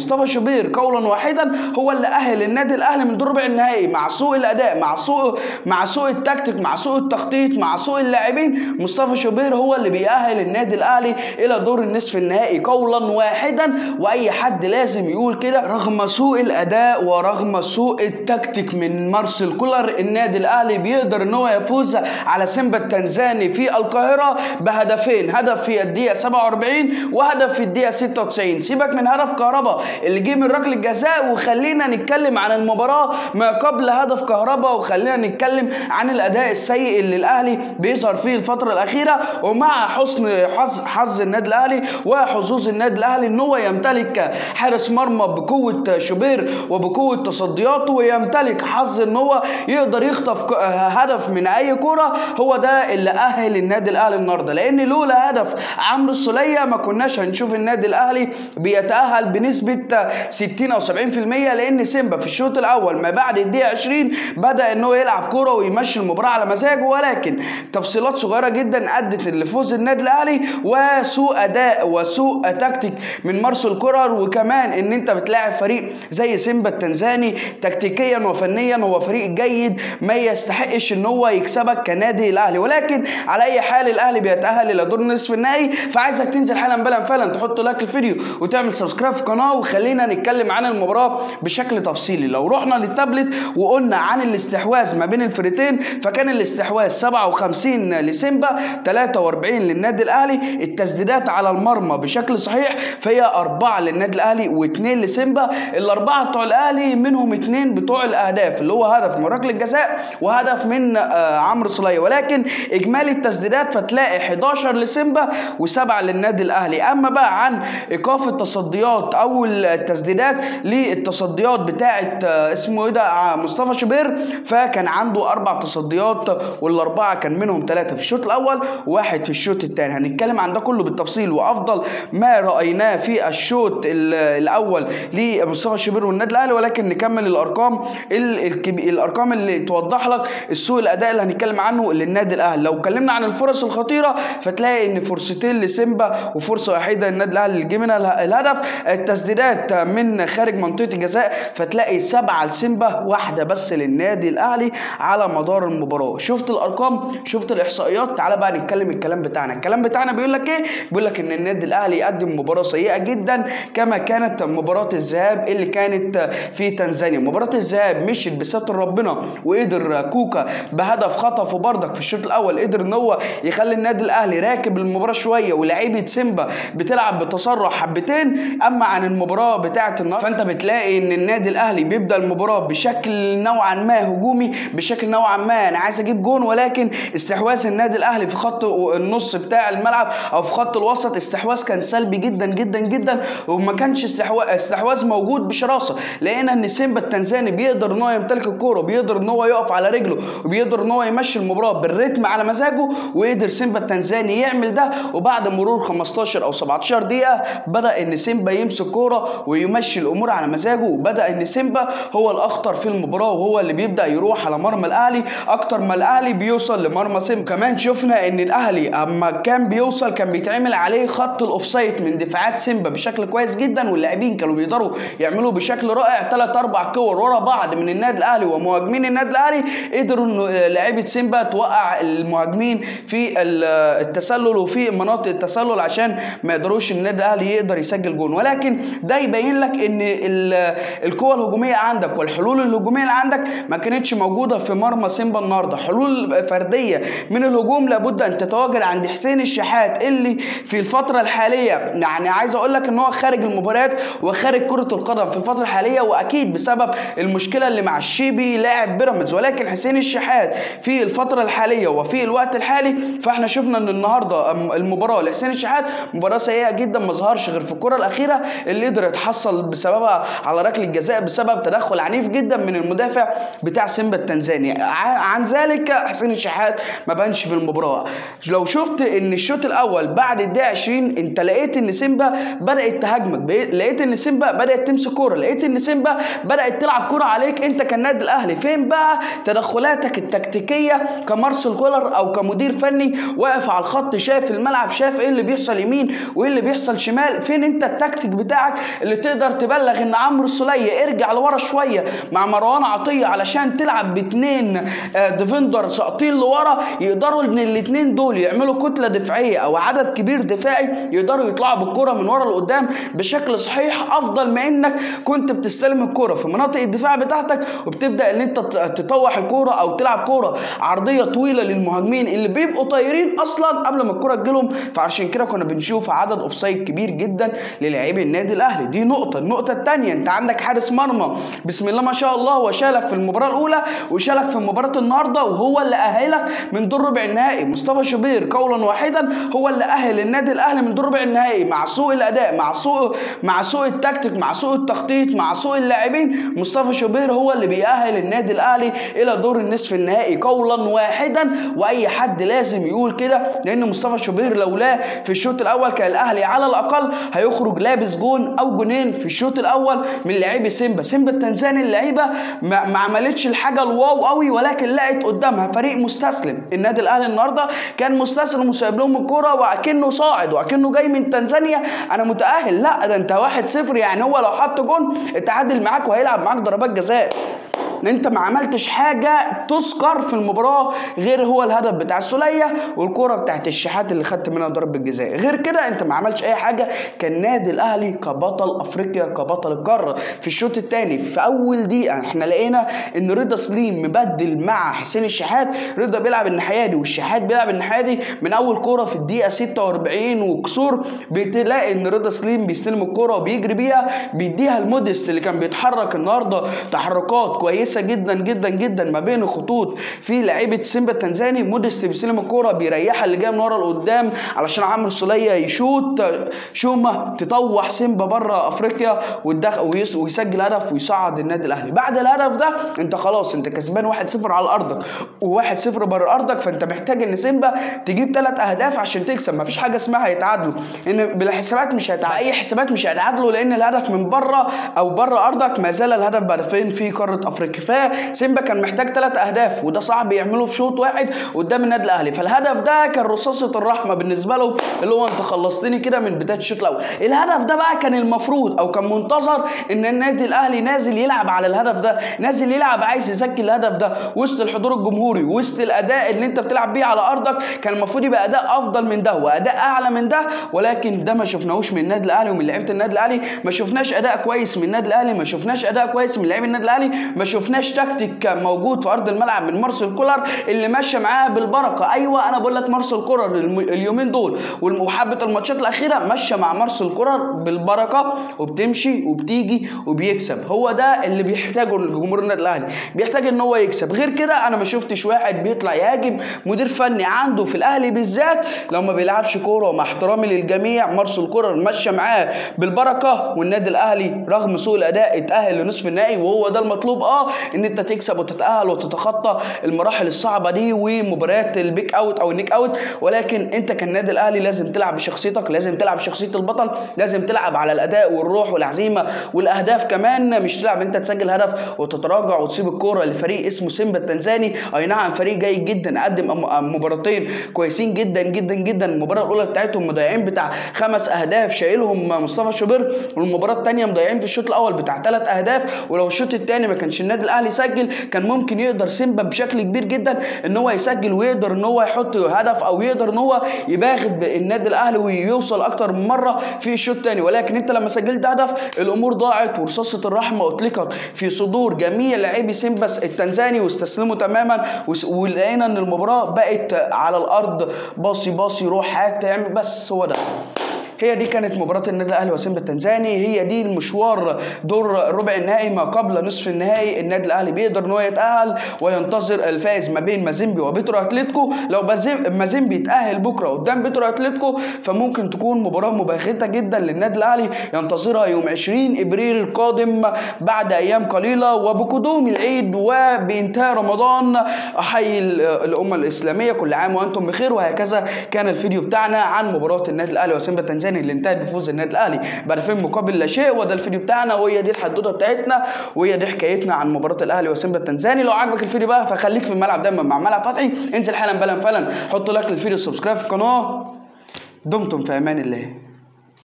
مصطفى شوبير قولا واحدا هو اللي اهل النادي الاهلي من دور ربع النهائي مع سوء الاداء مع سوء مع سوء التكتيك مع سوء التخطيط مع سوء اللاعبين مصطفى شوبير هو اللي بيأهل النادي الاهلي الى دور النصف النهائي قولا واحدا واي حد لازم يقول كده رغم سوء الاداء ورغم سوء التكتيك من مارسيل كولر النادي الاهلي بيقدر ان هو يفوز على سيمبا التنزاني في القاهره بهدفين هدف في الدقيقه 47 وهدف في الدقيقه 96 سيبك من هدف كهربا اللي جه من ركله جزاء وخلينا نتكلم عن المباراه ما قبل هدف كهربا وخلينا نتكلم عن الاداء السيء اللي الاهلي بيظهر فيه الفتره الاخيره ومع حسن حظ حظ النادي الاهلي وحظوظ النادي الاهلي ان هو يمتلك حارس مرمى بقوه شوبير وبقوه تصدياته ويمتلك حظ ان هو يقدر يخطف ك- هدف من اي كره هو ده اللي اهل النادي الاهلي النهارده لان لولا هدف عمرو السوليه ما كناش هنشوف النادي الاهلي بيتاهل بنسبه 60 او 70% لان سيمبا في الشوط الاول ما بعد الدقيقه 20 بدا ان هو يلعب كوره ويمشي المباراه على مزاجه ولكن تفصيلات صغيره جدا ادت لفوز النادي الاهلي وسوء اداء وسوء تكتيك من مارسيل كولر وكمان ان انت بتلاعب فريق زي سيمبا التنزاني تكتيكيا وفنيا هو فريق جيد ما يستحقش ان هو يكسبك كنادي الاهلي ولكن على اي حال الاهلي بيتاهل الى دور نصف النهائي فعايزك تنزل حالا بلا فعلا تحط لايك الفيديو وتعمل سبسكرايب في القناه وخلينا نتكلم عن المباراه بشكل تفصيلي لو رحنا للتابلت وقلنا عن الاستحواذ ما بين الفريقين فكان الاستحواذ 57 لسيمبا 43 للنادي الاهلي التسديدات على المرمى بشكل صحيح فهي أربعة للنادي الأهلي واثنين لسيمبا الأربعة بتوع الأهلي منهم اثنين بتوع الأهداف اللي هو هدف من ركلة جزاء وهدف من آه عمرو صلية ولكن إجمالي التسديدات فتلاقي 11 لسيمبا وسبعة للنادي الأهلي أما بقى عن إيقاف التصديات أو التسديدات للتصديات بتاعة آه اسمه إيه ده آه مصطفى شوبير فكان عنده أربع تصديات والأربعة كان منهم ثلاثة في الشوط الأول وواحد في الشوط الثاني هنتكلم عن ده كله بالتفصيل وأفضل ما رأيناه في الشوط ال- الأول لمصطفى شوبير والنادي الأهلي ولكن نكمل الأرقام ال- الكب... الأرقام اللي توضح لك السوء الأداء اللي هنتكلم عنه للنادي الأهلي لو اتكلمنا عن الفرص الخطيرة فتلاقي إن فرصتين لسيمبا وفرصة وحيدة للنادي الأهلي اللي جه منها اله- الهدف التسديدات من خارج منطقة الجزاء فتلاقي سبعة لسيمبا واحدة بس للنادي الأهلي على مدار المباراة شفت الأرقام شفت الإحصائيات تعالى بقى نتكلم الكلام بتاعنا الكلام بتاعنا بيقول لك إيه بيقول لك إن النادي الأهلي قدم مباراة سيئة جدا كما كانت مباراة الذهاب اللي كانت في تنزانيا مباراة الذهاب مشيت بستر ربنا وقدر كوكا بهدف خطفه بردك في الشوط الأول قدر إن هو يخلي النادي الأهلي راكب المباراة شوية ولاعيبة سيمبا بتلعب بتسرع حبتين أما عن المباراة بتاعة النهارده فأنت بتلاقي إن النادي الأهلي بيبدأ المباراة بشكل نوعا ما هجومي بشكل نوعا ما أنا عايز أجيب جون ولكن استحواذ النادي الأهلي في خط النص بتاع الملعب أو في خط الوسط استحواذ كان سلبي جدا جدا جدا وما كانش استحواذ استحواذ موجود بشراسة لقينا إن سيمبا التنزاني بيقدر إن هو يمتلك الكورة بيقدر إن هو يقف على رجله وبيقدر إن هو يمشي المباراة بالريتم على مزاجه وقدر سيمبا التنزاني يعمل ده وبعد مرور 15 او 17 دقيقه بدا ان سيمبا يمسك كوره ويمشي الامور على مزاجه وبدا ان سيمبا هو الاخطر في المباراه وهو اللي بيبدا يروح على مرمى الاهلي اكتر ما الاهلي بيوصل لمرمى سيمبا كمان شفنا ان الاهلي اما كان بيوصل كان بيتعمل عليه خط الاوفسايد من دفاعات سيمبا بشكل كويس جدا واللاعبين كانوا بيقدروا يعملوا بشكل رائع ثلاث اربع كور ورا بعض من النادي الاهلي ومهاجمين النادي الاهلي قدروا انه لعيبه سيمبا توقع المهاجمين في ال- التسلل وفي مناطق التسلل عشان ما يقدروش النادي الاهلي يقدر يسجل جون ولكن ده يبين لك ان ال- القوه الهجوميه عندك والحلول الهجوميه اللي عندك ما كانتش موجوده في مرمى سيمبا النهارده حلول فرديه من الهجوم لابد ان تتواجد عند حسين الشحات اللي في الفتره الحاليه يعني عايز اقول لك ان هو خارج المباريات وخارج كره القدم في الفتره الحاليه واكيد بسبب المشكله اللي مع الشيبي لاعب بيراميدز ولكن حسين الشحات في الفتره الحاليه وفي الوقت الحالي فاحنا شفنا ان النهارده أم- المباراه لحسين الشحات مباراه سيئه جدا ما ظهرش غير في الكره الاخيره اللي قدر يتحصل بسببها على ركله جزاء بسبب تدخل عنيف جدا من المدافع بتاع سيمبا التنزاني ع- عن ذلك حسين الشحات ما بانش في المباراه لو شفت ان الشوط الاول بعد الدقيقه 20 انت لقيت ان سيمبا بدات تهاجمك بقيت- لقيت ان سيمبا بدات تمسك كوره لقيت ان سيمبا بدات تلعب كوره عليك انت كالنادي الاهلي فين بقى تدخلاتك التكتيكيه كمارسيل كولر او كمدير فني واقف على الخط شايف الملعب شايف ايه اللي بيحصل يمين وايه اللي بيحصل شمال فين انت التكتيك بتاعك اللي تقدر تبلغ ان عمرو السوليه ارجع لورا شويه مع مروان عطيه علشان تلعب باتنين آه، ديفندر ساقطين لورا يقدروا ان الاتنين دول يعملوا كتله دفاعيه او عدد كبير دفاعي يقدروا يطلعوا بالكره من ورا لقدام بشكل صحيح افضل ما انك كنت بتستلم الكره في مناطق الدفاع بتاعتك وبتبدا ان انت ت- تطوح الكره او تلعب كره عرضيه طويله للمهاجمين اللي بيبقوا طايرين اصلا قبل ما الكره تجيلهم فعشان كده كنا بنشوف عدد اوفسايد كبير جدا للاعبي النادي الاهلي دي نقطه النقطه الثانيه انت عندك حارس مرمى بسم الله ما شاء الله هو شالك في المباراه الاولى وشالك في مباراه النهارده وهو اللي اهلك من دور ربع النهائي مصطفى شوبير قولا واحدا هو اللي اهل النادي الاهلي من دور ربع النهائي مع سوء الاداء مع سوء مع سوء التكتيك مع سوء التخطيط مع سوء اللاعبين مصطفى شوبير هو اللي بيأهل النادي الاهلي الى دور النصف النهائي قولا واحدا واي حد لازم يقول كده لان مصطفى شوبير لولاه في الشوط الاول كان الاهلي على الاقل هيخرج لابس جون او جونين في الشوط الاول من لاعبي سيمبا سيمبا التنزاني اللعيبه ما, ما عملتش الحاجه الواو قوي ولكن لقت قدامها فريق مستسلم النادي الاهلي النهارده كان مستسلم وسايب لهم الكوره واكنه صاعد واكنه جاي من تنزانيا انا متاهل لا ده انت واحد صفر يعني هو لو حط جون اتعادل معاك وهيلعب معاك ضربات جزاء انت ما عملتش حاجه تذكر في المباراه غير هو الهدف بتاع السوليه والكره بتاعت الشحات اللي خدت منها ضربه جزاء غير كده انت ما عملتش اي حاجه كان نادي الاهلي كبطل افريقيا كبطل القاره في الشوط الثاني في اول دقيقه احنا لقينا ان رضا سليم مبدل مع حسين الشحات رضا بيلعب الناحيه دي والشحات بيلعب الناحيه دي من اول كوره في الدقيقه 46 وكسور بتلاقي ان رضا سليم بيستلم الكوره وبيجري بيها بيديها المودست اللي كان بيتحرك النهارده تحركات كويسه جدا جدا جدا ما بين الخطوط في لعيبه سيمبا التنزاني مودست بيستلم الكوره بيريحها اللي جايه من ورا لقدام علشان عمرو السوليه يشوط شومه تطوح سيمبا بره افريقيا ويدخ- ويس- ويسجل هدف ويصعد النادي الاهلي بعد الهدف ده انت خلاص انت كسبان 1-0 على ارضك و1-0 بره ارضك فانت محتاج ان سيمبا تجيب ثلاث اهداف عشان تكسب مفيش حاجه اسمها هيتعادلوا ان بالحسابات مش هيتعادلوا اي حسابات مش هيتعادلوا لان الهدف من بره او بره ارضك ما زال الهدف بهدفين في قاره افريقيا فسيمبا كان محتاج ثلاث اهداف وده صعب يعمله في شوط واحد قدام النادي الاهلي فالهدف ده كان رصاصه الرحمه بالنسبه له اللي هو انت خلصتني كده من بدايه الشوط الاول الهدف ده بقى كان المفروض او كان منتظر ان النادي الاهلي نازل يلعب على الهدف ده نازل يلعب عايز يسجل الهدف ده وسط الحضور الجمهوري وسط الاداء اللي انت بتلعب بيه على ارضك كان المفروض يبقى اداء افضل من ده واداء اعلى من ده ولكن ده ما شفناهوش من النادي الاهلي ومن لعيبه النادي الاهلي ما شفناش اداء كويس من النادي الاهلي ما شفناش اداء كويس من لعيبه النادي الاهلي ما شفناش تكتيك موجود في ارض الملعب من مارسيل كولر اللي ماشي معاه بالبركه ايوه انا بقول لك مارسيل كولر الم- اليومين دول والم- وحبه الماتشات الاخيره ماشيه مع مارسيل كولر بالبركه وبتمشي وبتيجي وبيكسب هو ده اللي بيحتاجه الجمهور النادي الاهلي بيحتاج ان هو يكسب غير كده انا ما شفتش واحد بيطلع يهاجم مدير فني عنده في الاهلي بالذات لو ما بيلعبش كوره ومع احترامي للجميع مارسيل كولر ماشيه معاه بالبركه والنادي الاهلي رغم سوء الاداء اتاهل لنصف النهائي وهو ده المطلوب اه ان انت تكسب وتتاهل وتتخطى المراحل الصعبه دي ومباريات البيك اوت او النيك اوت ولكن انت كالنادي الاهلي لازم تلعب بشخصيتك لازم تلعب بشخصيه البطل لازم تلعب على الاداء والروح والعزيمه والاهداف كمان مش تلعب انت تسجل هدف وتتراجع وتسيب الكوره لفريق اسمه سيمبا التنزاني اي نعم فريق جيد جدا قدم أم- مباراتين كويسين جدا جدا جدا المباراه الاولى بتاعتهم مضيعين بتاع خمس اهداف شايلهم مصطفى شوبير والمباراه الثانيه مضيعين في الشوط الاول بتاع ثلاث اهداف ولو الشوط الثاني ما كانش النادي الاهلي سجل كان ممكن يقدر سيمبا بشكل كبير جدا ان هو يسجل ويقدر ان هو يحط هدف او يقدر ان هو يباغت بالنادي الاهلي ويوصل اكتر من مره في الشوط الثاني ولكن انت لما سجلت هدف الامور ضاعت ورصاصه الرحمه اطلقت في صدور جميع لاعبي سيمبا التنزاني واستسلموا تماما وس- ولقينا ان المباراه بقت على الارض باصي باصي روح حاجه تعمل بس هو ده هي دي كانت مباراة النادي الأهلي وسيمبا التنزاني هي دي المشوار دور ربع النهائي ما قبل نصف النهائي النادي الأهلي بيقدر إن هو يتأهل وينتظر الفائز ما بين مازيمبي وبيترو أتلتيكو لو بازيم- مازيمبي يتأهل بكرة قدام بيترو أتلتيكو فممكن تكون مباراة مباغتة جدا للنادي الأهلي ينتظرها يوم 20 إبريل القادم بعد أيام قليلة وبقدوم العيد وبانتهاء رمضان أحيي ال- الأمة الإسلامية كل عام وأنتم بخير وهكذا كان الفيديو بتاعنا عن مباراة النادي الأهلي وسيمبا التنزاني اللي انتهت بفوز النادي الأهلي بهدفين مقابل لا شيء وده الفيديو بتاعنا وهي دي الحدوتة بتاعتنا وهي دي حكايتنا عن مباراة الأهلي وسيمبا التنزاني لو عجبك الفيديو بقى فخليك في الملعب دايما مع ملعب فتحي انزل حالا بلا فلا حط لايك للفيديو سبسكرايب في القناة دمتم في أمان الله